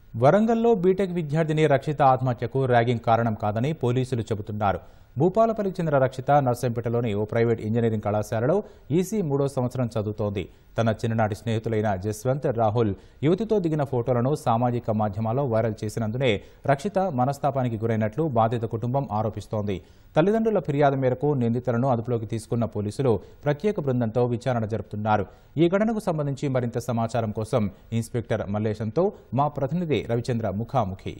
వరంగల్లో బీటెక్ విద్యార్థిని రక్షిత ఆత్మహత్యకు ర్యాగింగ్ కారణం కాదని పోలీసులు చెబుతున్నారు భూపాలపల్లికి చెందిన రక్షిత నర్సంపేటలోని ఓ ప్రైవేట్ ఇంజనీరింగ్ కళాశాలలో ఈసీ మూడో సంవత్సరం చదువుతోంది తన చిన్ననాటి స్నేహితులైన జస్వంత్ రాహుల్ యువతితో దిగిన ఫోటోలను సామాజిక మాధ్యమాల్లో వైరల్ చేసినందునే రక్షిత మనస్తాపానికి గురైనట్లు బాధిత కుటుంబం ఆరోపిస్తోంది తల్లిదండ్రుల ఫిర్యాదు మేరకు నిందితులను అదుపులోకి తీసుకున్న పోలీసులు ప్రత్యేక బృందంతో విచారణ జరుపుతున్నారు ఈ ఘటనకు సంబంధించి మరింత సమాచారం కోసం ఇన్స్పెక్టర్ మల్లేశంతో మా ప్రతినిధి రవిచంద్ర ముఖాముఖి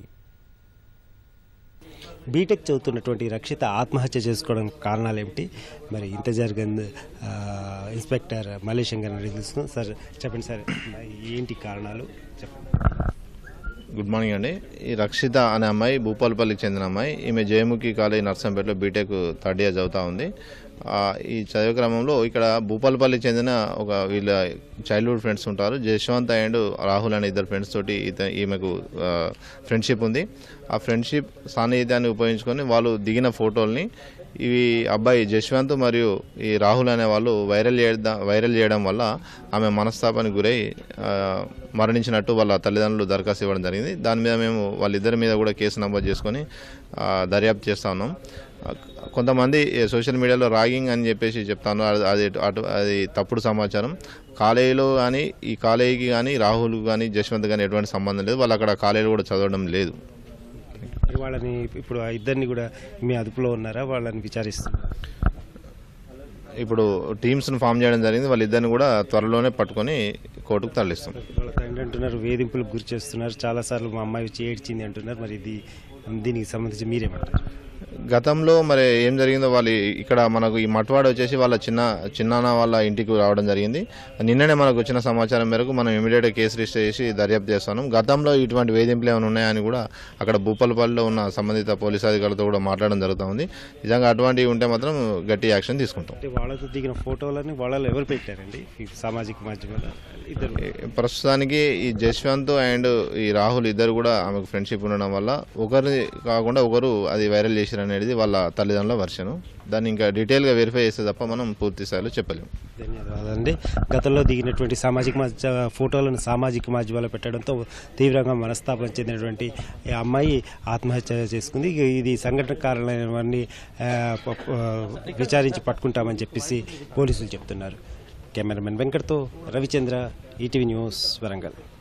బీటెక్ చదువుతున్నటువంటి రక్షిత ఆత్మహత్య చేసుకోవడానికి కారణాలు ఏమిటి మరి ఇంత జరిగింది ఆ, ఇన్స్పెక్టర్ మలేషియం గారిని అడిగి తెలుసుకుందాం సార్ చెప్పండి సార్ మరి ఏంటి కారణాలు చెప్పండి గుడ్ మార్నింగ్ అండి ఈ రక్షిత అనే అమ్మాయి భూపాలపల్లికి చెందిన అమ్మాయి ఈమె జయముఖి కాలేజ్ నర్సంపేటలో బీటెక్ థర్డ్ ఇయర్ చదువుతా ఉంది ఆ, ఈ చదివే క్రమంలో ఇక్కడ భూపాలపల్లికి చెందిన ఒక వీళ్ళ చైల్డ్హుడ్ ఫ్రెండ్స్ ఉంటారు జశ్వంత్ అండ్ రాహుల్ అనే ఇద్దరు ఫ్రెండ్స్ తోటి ఇత ఈమెకు ఫ్రెండ్షిప్ ఉంది ఆ ఫ్రెండ్షిప్ సాన్నిహిత్యాన్ని ఉపయోగించుకొని వాళ్ళు దిగిన ఫోటోల్ని ఇవి అబ్బాయి జశ్వంత్ మరియు ఈ రాహుల్ అనే వాళ్ళు వైరల్ చేయడం వైరల్ చేయడం వల్ల ఆమె మనస్తాపానికి గురై ఆ, మరణించినట్టు వాళ్ళ తల్లిదండ్రులు దరఖాస్తు ఇవ్వడం జరిగింది దాని మీద మేము వాళ్ళిద్దరి మీద కూడా కేసు నమోదు చేసుకొని ఆ, దర్యాప్తు చేస్తా ఉన్నాం ఆ, కొంతమంది సోషల్ మీడియాలో రాగింగ్ అని చెప్పేసి చెప్తాను అది- అది అటు అది తప్పుడు సమాచారం కాలేజీలో కానీ ఈ కాలేజీకి కానీ రాహుల్ కానీ జశ్వంత్ కానీ ఎటువంటి సంబంధం లేదు వాళ్ళు అక్కడ కాలేజీలో కూడా చదవడం లేదు మరి వాళ్ళని ఇప్పుడు ఆ ఇద్దరిని కూడా మీ అదుపులో ఉన్నారా వాళ్ళని విచారిస్తున్నారు ఇప్పుడు టీమ్స్ను ఫామ్ చేయడం జరిగింది వాళ్ళిద్దరిని కూడా త్వరలోనే పట్టుకొని కోర్టుకు తరలిస్తాం వాళ్ళ తండ్రి అంటున్నారు వేధింపులకు గురి చేస్తున్నారు చాలాసార్లు మా అమ్మాయి వచ్చి ఏడ్చింది అంటున్నారు మరి ఇది దీనికి సంబంధించి మీరేమంటారు గతంలో మరి ఏం జరిగిందో వాళ్ళు ఇక్కడ మనకు ఈ మట్వాడ వచ్చేసి వాళ్ళ చిన్న చిన్నాన్న వాళ్ళ ఇంటికి రావడం జరిగింది నిన్ననే మనకు వచ్చిన సమాచారం మేరకు మనం ఇమీడియట్గా కేసు రిజిస్టర్ చేసి దర్యాప్తు చేస్తున్నాం గతంలో ఇటువంటి వేధింపులు ఏమైనా ఉన్నాయని కూడా అక్కడ భూపాలపల్లిలో ఉన్న సంబంధిత పోలీసు అధికారులతో కూడా మాట్లాడడం జరుగుతూ ఉంది నిజంగా అటువంటివి ఉంటే మాత్రం గట్టి యాక్షన్ తీసుకుంటాం అంటే వాళ్ళతో దిగిన ఫోటోలని వాళ్ళలో ఎవరు పెట్టారండి ఈ సామాజిక మాధ్యమాల్లో ఇద్దరు ప్రస్తుతానికి ఈ జశ్వంత్ అండ్ ఈ రాహుల్ ఇద్దరు కూడా ఆమెకు ఫ్రెండ్షిప్ ఉండడం వల్ల ఒకరి కాకుండా ఒకరు అది వైరల్ చేశారు అనేది వాళ్ళ తల్లిదండ్రుల వర్షను దాన్ని ఇంకా డీటెయిల్గా వెరిఫై చేస్తే తప్ప మనం పూర్తి స్థాయిలో చెప్పలేము ధన్యవాదాలండి గతంలో దిగినటువంటి సామాజిక మాధ్య ఫోటోలను సామాజిక మాధ్యమాల్లో పెట్టడంతో తీవ్రంగా మనస్తాపం చెందినటువంటి ఈ అమ్మాయి ఆత్మహత్య చేసుకుంది ఇక ఇది సంఘటన కారణమైనవన్నీ ఆ, ప- ప- విచారించి పట్టుకుంటామని చెప్పేసి పోలీసులు చెప్తున్నారు కెమెరామెన్ వెంకట్తో రవిచంద్ర ఈటీవీ న్యూస్ వరంగల్